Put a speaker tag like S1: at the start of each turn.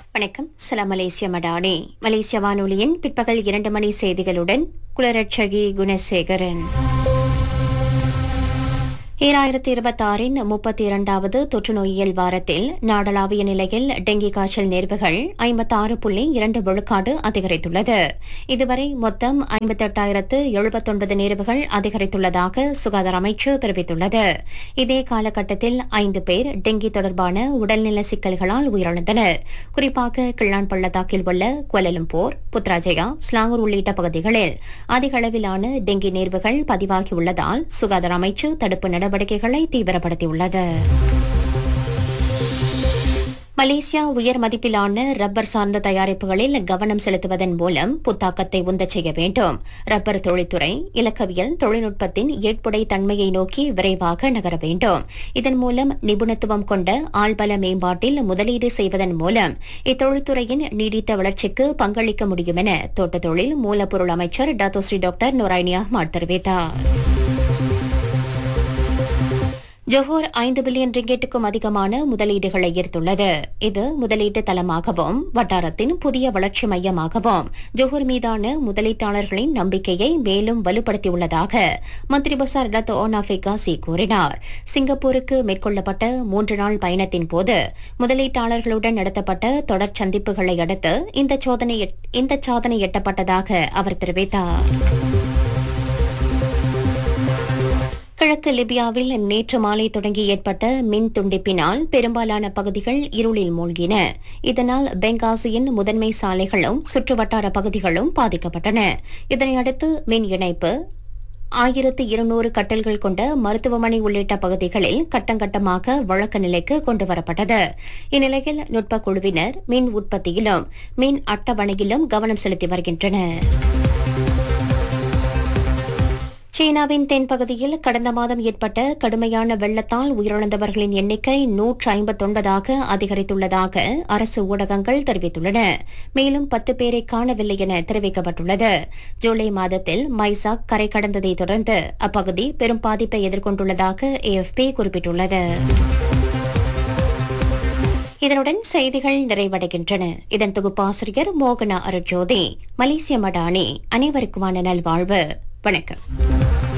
S1: வணக்கம் சலாம் மலேசிய மடானி மலேசிய வானொலியின் பிற்பகல் இரண்டு மணி செய்திகளுடன் குலரட்சகி குணசேகரன் ஈராயிரத்தி இருபத்தாறின் முப்பத்தி இரண்டாவது தொற்றுநோயியல் வாரத்தில் நாடளாவிய நிலையில் டெங்கி காய்ச்சல் நேர்வுகள் ஐம்பத்தாறு புள்ளி இரண்டு விழுக்காடு அதிகரித்துள்ளது இதுவரை மொத்தம் ஐம்பத்தெட்டாயிரத்து எழுபத்தொன்பது நேர்வுகள் அதிகரித்துள்ளதாக சுகாதார அமைச்சு தெரிவித்துள்ளது இதே காலகட்டத்தில் ஐந்து பேர் டெங்கி தொடர்பான உடல்நல சிக்கல்களால் உயிரிழந்தனர் குறிப்பாக கிள்ளான் பள்ளத்தாக்கில் உள்ள கோலலம்பூர் புத்ராஜயா ஸ்லாங்கூர் உள்ளிட்ட பகுதிகளில் அதிக அளவிலான டெங்கி நேர்வுகள் பதிவாகியுள்ளதால் சுகாதார அமைச்சு தடுப்பு நடவடிக்கைகளை தீவிரப்படுத்தியுள்ளது மலேசியா உயர் மதிப்பிலான ரப்பர் சார்ந்த தயாரிப்புகளில் கவனம் செலுத்துவதன் மூலம் புத்தாக்கத்தை உந்தச் செய்ய வேண்டும் ரப்பர் தொழில்துறை இலக்கவியல் தொழில்நுட்பத்தின் ஏற்புடை தன்மையை நோக்கி விரைவாக நகர வேண்டும் இதன் மூலம் நிபுணத்துவம் கொண்ட ஆள்பல மேம்பாட்டில் முதலீடு செய்வதன் மூலம் இத்தொழில்துறையின் நீடித்த வளர்ச்சிக்கு பங்களிக்க முடியும் என தோட்டத் தொழில் மூலப்பொருள் அமைச்சர் டாத்தோஸ்ரீ டாக்டர் நொராய்னி அஹ்மத் தெரிவித்தார் ஜொஹோர் ஐந்து பில்லியன் ரிங்கெட்டுக்கும் அதிகமான முதலீடுகளை ஈர்த்துள்ளது இது முதலீட்டு தளமாகவும் வட்டாரத்தின் புதிய வளர்ச்சி மையமாகவும் ஜொஹூர் மீதான முதலீட்டாளர்களின் நம்பிக்கையை மேலும் வலுப்படுத்தியுள்ளதாக மந்திரி பசார் டத் ஓனாஃபிகாசி கூறினார் சிங்கப்பூருக்கு மேற்கொள்ளப்பட்ட மூன்று நாள் பயணத்தின் போது முதலீட்டாளர்களுடன் நடத்தப்பட்ட தொடர் சந்திப்புகளை அடுத்து இந்த சோதனை இந்த சாதனை எட்டப்பட்டதாக அவர் தெரிவித்தார் கிழக்கு லிபியாவில் நேற்று மாலை தொடங்கி ஏற்பட்ட மின் துண்டிப்பினால் பெரும்பாலான பகுதிகள் இருளில் மூழ்கின இதனால் பெங்காசியின் முதன்மை சாலைகளும் சுற்றுவட்டார பகுதிகளும் பாதிக்கப்பட்டன இதனையடுத்து மின் இணைப்பு ஆயிரத்து இருநூறு கட்டல்கள் கொண்ட மருத்துவமனை உள்ளிட்ட பகுதிகளில் கட்டங்கட்டமாக வழக்க நிலைக்கு கொண்டுவரப்பட்டது இந்நிலையில் நுட்ப குழுவினர் மின் உற்பத்தியிலும் மின் அட்டவணையிலும் கவனம் செலுத்தி வருகின்றனர் சீனாவின் தென்பகுதியில் கடந்த மாதம் ஏற்பட்ட கடுமையான வெள்ளத்தால் உயிரிழந்தவர்களின் எண்ணிக்கை நூற்று ஐம்பத்தொன்பதாக அதிகரித்துள்ளதாக அரசு ஊடகங்கள் தெரிவித்துள்ளன மேலும் பத்து பேரை காணவில்லை என தெரிவிக்கப்பட்டுள்ளது ஜூலை மாதத்தில் மைசாக் கரை கடந்ததை தொடர்ந்து அப்பகுதி பெரும் பாதிப்பை எதிர்கொண்டுள்ளதாக ஏஎஃப்பி குறிப்பிட்டுள்ளது இதனுடன் செய்திகள் நிறைவடைகின்றன இதன் தொகுப்பாசிரியர் மோகனா அருட்ஜோதி மலேசிய மடானி அனைவருக்குமான நல்வாழ்வு வணக்கம்